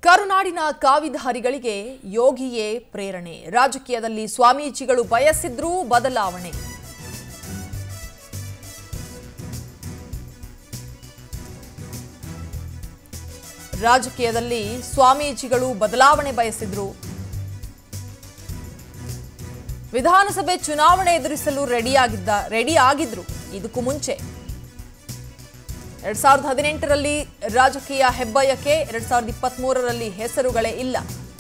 ಕರುನಾಡಿನ ಕಾವಿಧಾರಿಗಳಿಗೆ ಯೋಗಿಯೇ ಪ್ರೇರಣೆ ರಾಜಕೀಯದಲ್ಲಿ ಸ್ವಾಮೀಜಿಗಳು ಬಯಸಿದ್ರೂ ಬದಲಾವಣೆ ರಾಜಕೀಯದಲ್ಲಿ ಸ್ವಾಮೀಜಿಗಳು ಬದಲಾವಣೆ ಬಯಸಿದ್ರು ವಿಧಾನಸಭೆ ಚುನಾವಣೆ ಎದುರಿಸಲು ರೆಡಿಯಾಗಿದ್ದ ರೆಡಿ ಆಗಿದ್ರು ಇದಕ್ಕೂ ಮುಂಚೆ ಎರಡ್ ಸಾವಿರದ ಹದಿನೆಂಟರಲ್ಲಿ ರಾಜಕೀಯ ಹೆಬ್ಬಯಕ್ಕೆ ಎರಡ್ ಸಾವಿರದ ಇಪ್ಪತ್ತ್ ಮೂರರಲ್ಲಿ ಹೆಸರುಗಳೇ ಇಲ್ಲ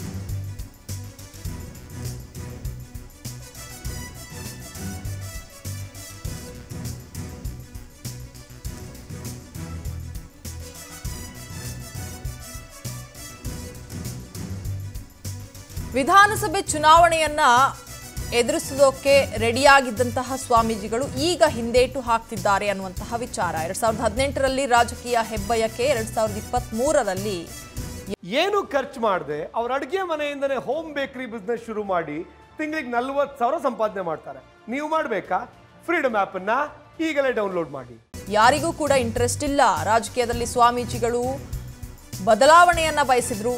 ವಿಧಾನಸಭೆ ಚುನಾವಣೆಯನ್ನ ಎದುರಿಸೋಕೆ ರೆಡಿಯಾಗಿದ್ದಂತಹ ಸ್ವಾಮೀಜಿಗಳು ಈಗ ಹಿಂದೇಟು ಹಾಕ್ತಿದ್ದಾರೆ ಅನ್ನುವಂತಹ ವಿಚಾರ ಎರಡ್ ಸಾವಿರದ ಹದಿನೆಂಟರಲ್ಲಿ ರಾಜಕೀಯ ಹೆಬ್ಬಯಕ್ಕೆ ಎರಡ್ ಸಾವಿರದ ಇಪ್ಪತ್ತ್ ಮೂರರಲ್ಲಿ ಏನು ಖರ್ಚು ಮಾಡದೆ ಅವ್ರ ಅಡುಗೆ ಮನೆಯಿಂದನೇ ಹೋಮ್ ಬೇಕರಿ ಬಿಸ್ನೆಸ್ ಶುರು ಮಾಡಿ ತಿಂಗಳಿಗೆ ನಲ್ವತ್ತು ಸಾವಿರ ಸಂಪಾದನೆ ಮಾಡ್ತಾರೆ ನೀವು ಮಾಡಬೇಕಾ ಫ್ರೀಡಮ್ ಆ್ಯಪನ್ನು ಈಗಲೇ ಡೌನ್ಲೋಡ್ ಮಾಡಿ ಯಾರಿಗೂ ಕೂಡ ಇಂಟ್ರೆಸ್ಟ್ ಇಲ್ಲ ರಾಜಕೀಯದಲ್ಲಿ ಸ್ವಾಮೀಜಿಗಳು ಬದಲಾವಣೆಯನ್ನ ಬಯಸಿದ್ರು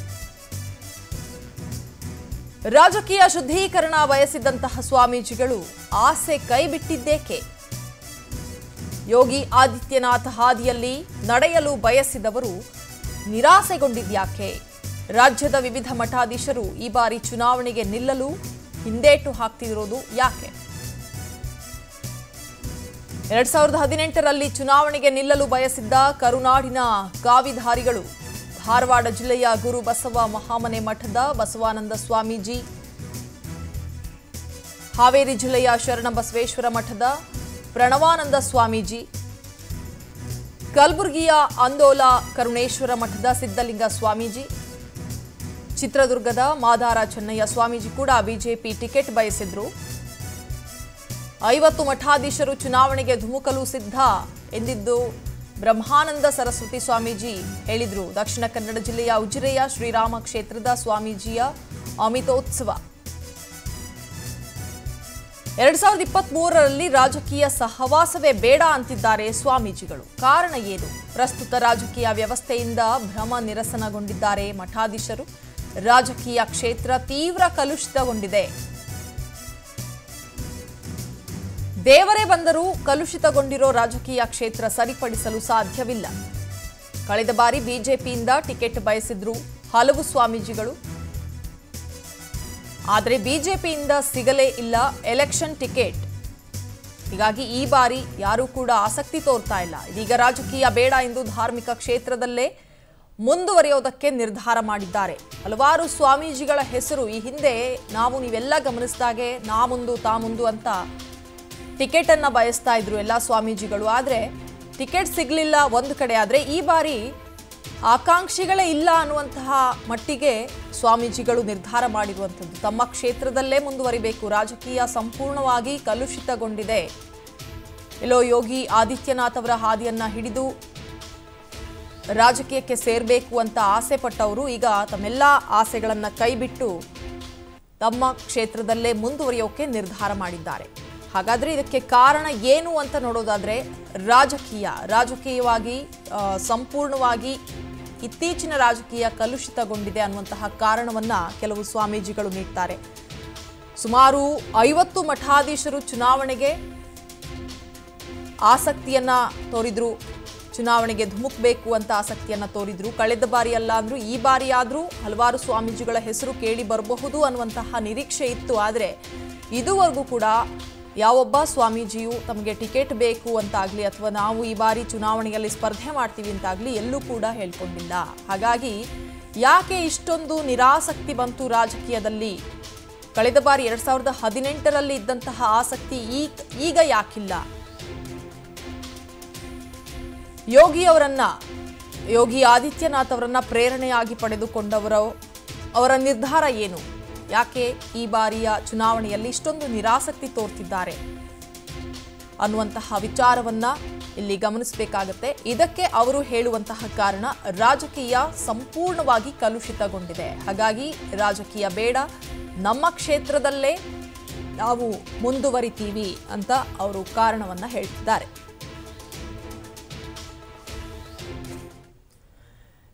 ರಾಜಕೀಯ ಶುದ್ಧೀಕರಣ ಬಯಸಿದ್ದಂತಹ ಸ್ವಾಮೀಜಿಗಳು ಆಸೆ ಕೈಬಿಟ್ಟಿದ್ದೇಕೆ ಯೋಗಿ ಆದಿತ್ಯನಾಥ್ ಹಾದಿಯಲ್ಲಿ ನಡೆಯಲು ಬಯಸಿದವರು ನಿರಾಸೆಗೊಂಡಿದ್ಯಾಕೆ ರಾಜ್ಯದ ವಿವಿಧ ಮಠಾಧೀಶರು ಈ ಬಾರಿ ಚುನಾವಣೆಗೆ ನಿಲ್ಲಲು ಹಿಂದೇಟು ಹಾಕ್ತಿರೋದು ಯಾಕೆ ಎರಡ್ ಸಾವಿರದ ಹದಿನೆಂಟರಲ್ಲಿ ಚುನಾವಣೆಗೆ ನಿಲ್ಲಲು ಬಯಸಿದ್ದ ಕರುನಾಡಿನ ಕಾವಿಧಾರಿಗಳು ಧಾರವಾಡ ಜಿಲ್ಲೆಯ ಗುರು ಬಸವ ಮಹಾಮನೆ ಮಠದ ಬಸವಾನಂದ ಸ್ವಾಮೀಜಿ ಹಾವೇರಿ ಜಿಲ್ಲೆಯ ಶರಣಬಸವೇಶ್ವರ ಮಠದ ಪ್ರಣವಾನಂದ ಸ್ವಾಮೀಜಿ ಕಲಬುರಗಿಯ ಅಂದೋಲ ಕರುಣೇಶ್ವರ ಮಠದ ಸಿದ್ಧಲಿಂಗ ಸ್ವಾಮೀಜಿ ಚಿತ್ರದುರ್ಗದ ಮಾದಾರ ಚೆನ್ನಯ್ಯ ಸ್ವಾಮೀಜಿ ಕೂಡ ಬಿಜೆಪಿ ಟಿಕೆಟ್ ಬಯಸಿದ್ರು ಐವತ್ತು ಮಠಾಧೀಶರು ಚುನಾವಣೆಗೆ ಧುಮುಕಲು ಸಿದ್ಧ ಎಂದಿದ್ದು ಬ್ರಹ್ಮಾನಂದ ಸರಸ್ವತಿ ಸ್ವಾಮೀಜಿ ಹೇಳಿದ್ರು ದಕ್ಷಿಣ ಕನ್ನಡ ಜಿಲ್ಲೆಯ ಉಜಿರೆಯ ಶ್ರೀರಾಮ ಕ್ಷೇತ್ರದ ಸ್ವಾಮೀಜಿಯ ಅಮಿತೋತ್ಸವ ಎರಡ್ ಸಾವಿರದ ಇಪ್ಪತ್ತ್ ಮೂರರಲ್ಲಿ ರಾಜಕೀಯ ಸಹವಾಸವೇ ಬೇಡ ಅಂತಿದ್ದಾರೆ ಸ್ವಾಮೀಜಿಗಳು ಕಾರಣ ಏನು ಪ್ರಸ್ತುತ ರಾಜಕೀಯ ವ್ಯವಸ್ಥೆಯಿಂದ ಭ್ರಮ ನಿರಸನಗೊಂಡಿದ್ದಾರೆ ಮಠಾಧೀಶರು ರಾಜಕೀಯ ಕ್ಷೇತ್ರ ತೀವ್ರ ಕಲುಷಿತಗೊಂಡಿದೆ ದೇವರೇ ಬಂದರೂ ಕಲುಷಿತಗೊಂಡಿರೋ ರಾಜಕೀಯ ಕ್ಷೇತ್ರ ಸರಿಪಡಿಸಲು ಸಾಧ್ಯವಿಲ್ಲ ಕಳೆದ ಬಾರಿ ಬಿಜೆಪಿಯಿಂದ ಟಿಕೆಟ್ ಬಯಸಿದ್ರು ಹಲವು ಸ್ವಾಮೀಜಿಗಳು ಆದರೆ ಬಿಜೆಪಿಯಿಂದ ಸಿಗಲೇ ಇಲ್ಲ ಎಲೆಕ್ಷನ್ ಟಿಕೆಟ್ ಹೀಗಾಗಿ ಈ ಬಾರಿ ಯಾರೂ ಕೂಡ ಆಸಕ್ತಿ ತೋರ್ತಾ ಇಲ್ಲ ಇದೀಗ ರಾಜಕೀಯ ಬೇಡ ಎಂದು ಧಾರ್ಮಿಕ ಕ್ಷೇತ್ರದಲ್ಲೇ ಮುಂದುವರಿಯೋದಕ್ಕೆ ನಿರ್ಧಾರ ಮಾಡಿದ್ದಾರೆ ಹಲವಾರು ಸ್ವಾಮೀಜಿಗಳ ಹೆಸರು ಈ ಹಿಂದೆ ನಾವು ನೀವೆಲ್ಲ ಗಮನಿಸಿದಾಗೆ ನಾ ಮುಂದು ತಾ ಮುಂದು ಅಂತ ಟಿಕೆಟ್ ಅನ್ನ ಬಯಸ್ತಾ ಇದ್ರು ಎಲ್ಲ ಸ್ವಾಮೀಜಿಗಳು ಆದರೆ ಟಿಕೆಟ್ ಸಿಗಲಿಲ್ಲ ಒಂದು ಕಡೆ ಆದರೆ ಈ ಬಾರಿ ಆಕಾಂಕ್ಷಿಗಳೇ ಇಲ್ಲ ಅನ್ನುವಂತಹ ಮಟ್ಟಿಗೆ ಸ್ವಾಮೀಜಿಗಳು ನಿರ್ಧಾರ ಮಾಡಿರುವಂಥದ್ದು ತಮ್ಮ ಕ್ಷೇತ್ರದಲ್ಲೇ ಮುಂದುವರಿಬೇಕು ರಾಜಕೀಯ ಸಂಪೂರ್ಣವಾಗಿ ಕಲುಷಿತಗೊಂಡಿದೆ ಎಲ್ಲೋ ಯೋಗಿ ಆದಿತ್ಯನಾಥ್ ಅವರ ಹಾದಿಯನ್ನ ಹಿಡಿದು ರಾಜಕೀಯಕ್ಕೆ ಸೇರಬೇಕು ಅಂತ ಆಸೆ ಪಟ್ಟವರು ಈಗ ತಮ್ಮೆಲ್ಲ ಆಸೆಗಳನ್ನು ಕೈಬಿಟ್ಟು ತಮ್ಮ ಕ್ಷೇತ್ರದಲ್ಲೇ ಮುಂದುವರಿಯೋಕೆ ನಿರ್ಧಾರ ಮಾಡಿದ್ದಾರೆ ಹಾಗಾದ್ರೆ ಇದಕ್ಕೆ ಕಾರಣ ಏನು ಅಂತ ನೋಡೋದಾದ್ರೆ ರಾಜಕೀಯ ರಾಜಕೀಯವಾಗಿ ಆ, ಸಂಪೂರ್ಣವಾಗಿ ಇತ್ತೀಚಿನ ರಾಜಕೀಯ ಕಲುಷಿತಗೊಂಡಿದೆ ಅನ್ನುವಂತಹ ಕಾರಣವನ್ನ ಕೆಲವು ಸ್ವಾಮೀಜಿಗಳು ನೀಡ್ತಾರೆ ಸುಮಾರು ಐವತ್ತು ಮಠಾಧೀಶರು ಚುನಾವಣೆಗೆ ಆಸಕ್ತಿಯನ್ನ ತೋರಿದ್ರು ಚುನಾವಣೆಗೆ ಧುಮುಕ್ಬೇಕು ಅಂತ ಆಸಕ್ತಿಯನ್ನ ತೋರಿದ್ರು ಕಳೆದ ಬಾರಿ ಅಲ್ಲ ಅಂದ್ರೂ ಈ ಬಾರಿ ಆದ್ರೂ ಹಲವಾರು ಸ್ವಾಮೀಜಿಗಳ ಹೆಸರು ಕೇಳಿ ಬರಬಹುದು ಅನ್ನುವಂತಹ ನಿರೀಕ್ಷೆ ಇತ್ತು ಆದರೆ ಇದುವರೆಗೂ ಕೂಡ ಯಾವೊಬ್ಬ ಸ್ವಾಮೀಜಿಯು ತಮಗೆ ಟಿಕೆಟ್ ಬೇಕು ಅಂತಾಗ್ಲಿ ಅಥವಾ ನಾವು ಈ ಬಾರಿ ಚುನಾವಣೆಯಲ್ಲಿ ಸ್ಪರ್ಧೆ ಮಾಡ್ತೀವಿ ಅಂತಾಗ್ಲಿ ಎಲ್ಲೂ ಕೂಡ ಹೇಳ್ಕೊಂಡಿಲ್ಲ ಹಾಗಾಗಿ ಯಾಕೆ ಇಷ್ಟೊಂದು ನಿರಾಸಕ್ತಿ ಬಂತು ರಾಜಕೀಯದಲ್ಲಿ ಕಳೆದ ಬಾರಿ ಎರಡ್ ಸಾವಿರದ ಹದಿನೆಂಟರಲ್ಲಿ ಇದ್ದಂತಹ ಆಸಕ್ತಿ ಈಗ ಈಗ ಯಾಕಿಲ್ಲ ಯೋಗಿ ಅವರನ್ನ ಯೋಗಿ ಆದಿತ್ಯನಾಥ್ ಅವರನ್ನ ಪ್ರೇರಣೆಯಾಗಿ ಪಡೆದುಕೊಂಡವರ ಅವರ ನಿರ್ಧಾರ ಏನು ಯಾಕೆ ಈ ಬಾರಿಯ ಚುನಾವಣೆಯಲ್ಲಿ ಇಷ್ಟೊಂದು ನಿರಾಸಕ್ತಿ ತೋರ್ತಿದ್ದಾರೆ ಅನ್ನುವಂತಹ ವಿಚಾರವನ್ನ ಇಲ್ಲಿ ಗಮನಿಸಬೇಕಾಗತ್ತೆ ಇದಕ್ಕೆ ಅವರು ಹೇಳುವಂತಹ ಕಾರಣ ರಾಜಕೀಯ ಸಂಪೂರ್ಣವಾಗಿ ಕಲುಷಿತಗೊಂಡಿದೆ ಹಾಗಾಗಿ ರಾಜಕೀಯ ಬೇಡ ನಮ್ಮ ಕ್ಷೇತ್ರದಲ್ಲೇ ನಾವು ಮುಂದುವರಿತೀವಿ ಅಂತ ಅವರು ಕಾರಣವನ್ನ ಹೇಳ್ತಿದ್ದಾರೆ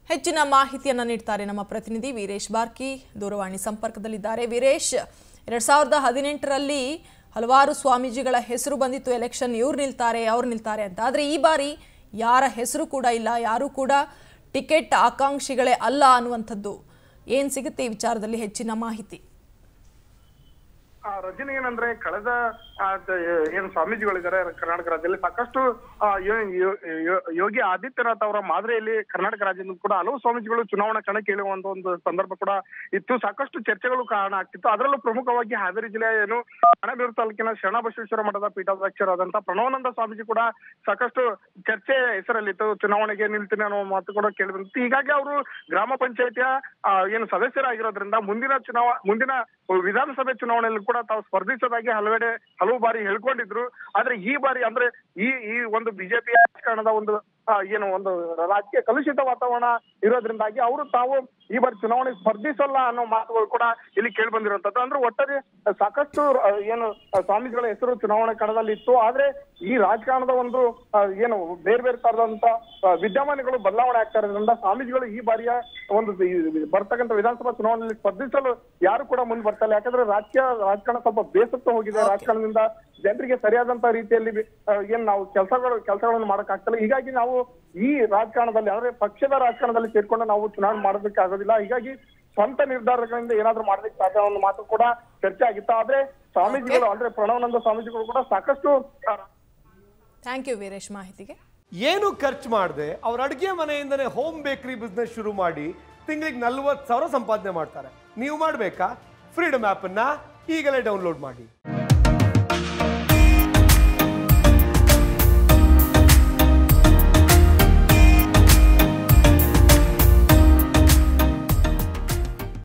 ಹೆಚ್ಚಿನ ಮಾಹಿತಿಯನ್ನ ನೀಡ್ತಾರೆ ನಮ್ಮ ಪ್ರತಿನಿಧಿ ವೀರೇಶ್ ಬಾರ್ಕಿ ದೂರವಾಣಿ ಸಂಪರ್ಕದಲ್ಲಿದ್ದಾರೆ ವೀರೇಶ್ ಎರಡ್ ಸಾವಿರದ ಹದಿನೆಂಟರಲ್ಲಿ ಹಲವಾರು ಸ್ವಾಮೀಜಿಗಳ ಹೆಸರು ಬಂದಿತ್ತು ಎಲೆಕ್ಷನ್ ಇವ್ರು ನಿಲ್ತಾರೆ ಅವ್ರು ನಿಲ್ತಾರೆ ಅಂತ ಆದರೆ ಈ ಬಾರಿ ಯಾರ ಹೆಸರು ಕೂಡ ಇಲ್ಲ ಯಾರೂ ಕೂಡ ಟಿಕೆಟ್ ಆಕಾಂಕ್ಷಿಗಳೇ ಅಲ್ಲ ಅನ್ನುವಂಥದ್ದು ಏನು ಸಿಗುತ್ತೆ ಈ ವಿಚಾರದಲ್ಲಿ ಹೆಚ್ಚಿನ ಮಾಹಿತಿ ಆ, ರಜನಿ ಏನಂದ್ರೆ ಕಳೆದ ಆ, ದ- ಏನು ಸ್ವಾಮೀಜಿಗಳಿದ್ದಾರೆ ಕರ್ನಾಟಕ ರಾಜ್ಯದಲ್ಲಿ ಸಾಕಷ್ಟು ಆ, ಯೋ- ಯೋ- ಯೋ- ಯೋಗಿ ಆದಿತ್ಯನಾಥ್ ಅವರ ಮಾದರಿಯಲ್ಲಿ ಕರ್ನಾಟಕ ರಾಜ್ಯದಿಂದ ಕೂಡ ಹಲವು ಸ್ವಾಮೀಜಿಗಳು ಚುನಾವಣಾ ಕಣಕ್ಕೆ ಇಳಿಯುವಂತ ಒಂದು ಸಂದರ್ಭ ಕೂಡ ಇತ್ತು ಸಾಕಷ್ಟು ಚರ್ಚೆಗಳು ಕಾರಣ ಆಗ್ತಿತ್ತು ಅದರಲ್ಲೂ ಪ್ರಮುಖವಾಗಿ ಹಾವೇರಿ ಜಿಲ್ಲೆಯ ಏನು ಹಣಬೀರು ತಾಲೂಕಿನ ಶರಣಬಸವೇಶ್ವರ ಮಠದ ಪೀಠಾಧ್ಯಕ್ಷರಾದಂತಹ ಪ್ರಣವಾನಂದ ಸ್ವಾಮೀಜಿ ಕೂಡ ಸಾಕಷ್ಟು ಚರ್ಚೆ ಹೆಸರಲ್ಲಿತ್ತು ಚುನಾವಣೆಗೆ ನಿಲ್ತೀನಿ ಅನ್ನೋ ಮಾತು ಕೂಡ ಕೇಳಿ ಬಂದಿತ್ತು ಹೀಗಾಗಿ ಅವರು ಗ್ರಾಮ ಪಂಚಾಯತಿಯ ಏನು ಸದಸ್ಯರಾಗಿರೋದ್ರಿಂದ ಮುಂದಿನ ಚುನಾವ ಮುಂದಿನ ವಿಧಾನಸಭೆ ಚುನಾವಣೆಯಲ್ಲಿ ಕೂಡ ತಾವು ಸ್ಪರ್ಧಿಸೋದಾಗಿ ಹಲವೆಡೆ ಹಲವು ಬಾರಿ ಹೇಳ್ಕೊಂಡಿದ್ರು ಆದ್ರೆ ಈ ಬಾರಿ ಅಂದ್ರೆ ಈ ಈ ಒಂದು ಬಿಜೆಪಿ ರಾಜಕಾರಣದ ಒಂದು ಆ, ಏನು ಒಂದು ರಾಜಕೀಯ ಕಲುಷಿತ ವಾತಾವರಣ ಇರೋದ್ರಿಂದಾಗಿ ಅವರು ತಾವು ಈ ಬಾರಿ ಚುನಾವಣೆ ಸ್ಪರ್ಧಿಸಲ್ಲ ಅನ್ನೋ ಮಾತುಗಳು ಕೂಡ ಇಲ್ಲಿ ಕೇಳಿ ಬಂದಿರುವಂತದ್ದು ಅಂದ್ರೆ ಒಟ್ಟಾರೆ ಸಾಕಷ್ಟು ಆ, ಏನು ಆ, ಸ್ವಾಮೀಜಿಗಳ ಹೆಸರು ಚುನಾವಣೆ ಕಣದಲ್ಲಿ ಇತ್ತು ಆದ್ರೆ ಈ ರಾಜಕಾರಣದ ಒಂದು ಆ, ಏನು ಬೇರೆ ಬೇರೆ ತರದಂತ ಆ, ವಿದ್ಯಮಾನಗಳು ಬದಲಾವಣೆ ಆಗ್ತಾ ಇರೋದ್ರಿಂದ ಸ್ವಾಮೀಜಿಗಳು ಈ ಬಾರಿಯ ಒಂದು ಈ ಬರ್ತಕ್ಕಂಥ ವಿಧಾನಸಭಾ ಚುನಾವಣೆಯಲ್ಲಿ ಸ್ಪರ್ಧಿಸಲು ಯಾರು ಕೂಡ ಮುಂದೆ ಬರ್ತಾ ಇಲ್ಲ ಯಾಕಂದ್ರೆ ರಾಜಕೀಯ ರಾಜಕಾರಣ ಸ್ವಲ್ಪ ಬೇಸತ್ತು ಹೋಗಿದೆ ರಾಜಕಾರಣದಿಂದ ಜನರಿಗೆ ಸರಿಯಾದಂತ ರೀತಿಯಲ್ಲಿ ಆ, ಏನ್ ನಾವು ಕೆಲಸಗಳು ಕೆಲಸಗಳನ್ನು ಮಾಡಕ್ ಆಗ್ತಿಲ್ಲ ಹೀಗಾಗಿ ನಾವು ಈ ರಾಜಕಾರಣದಲ್ಲಿ ಅಂದ್ರೆ ಪಕ್ಷದ ರಾಜಕಾರಣದಲ್ಲಿ ಸೇರ್ಕೊಂಡು ನಾವು ಚುನಾವಣೆ ಮಾಡೋದಕ್ಕೆ ಆಗೋದಿಲ್ಲ ಹೀಗಾಗಿ ಸ್ವಂತ ನಿರ್ಧಾರಗಳಿಂದ ಏನಾದ್ರೂ ಮಾಡೋದಕ್ಕೆ ಸಾಧ್ಯ ಅನ್ನೋ ಮಾತು ಕೂಡ ಚರ್ಚೆ ಆಗಿತ್ತು ಆದ್ರೆ ಸ್ವಾಮೀಜಿಗಳು ಅಂದ್ರೆ ಪ್ರಣವಾನಂದ ಸ್ವಾಮೀಜಿಗಳು ಕೂಡ ಸಾಕಷ್ಟು ಆ, ಥ್ಯಾಂಕ್ ಯು ವೀರೇಶ್ ಮಾಹಿತಿಗೆ ಏನು ಖರ್ಚು ಮಾಡದೆ ಅವ್ರ ಅಡುಗೆ ಮನೆಯಿಂದನೇ ಹೋಮ್ ಬೇಕರಿ ಬಿಸ್ನೆಸ್ ಶುರು ಮಾಡಿ ತಿಂಗಳಿಗೆ ನಲ್ವತ್ತು ಸಾವಿರ ಸಂಪಾದನೆ ಮಾಡ್ತಾರೆ ನೀವು ಮಾಡಬೇಕಾ ಫ್ರೀಡಮ್ ಆ್ಯಪನ್ನು ಈಗಲೇ ಡೌನ್ಲೋಡ್ ಮಾಡಿ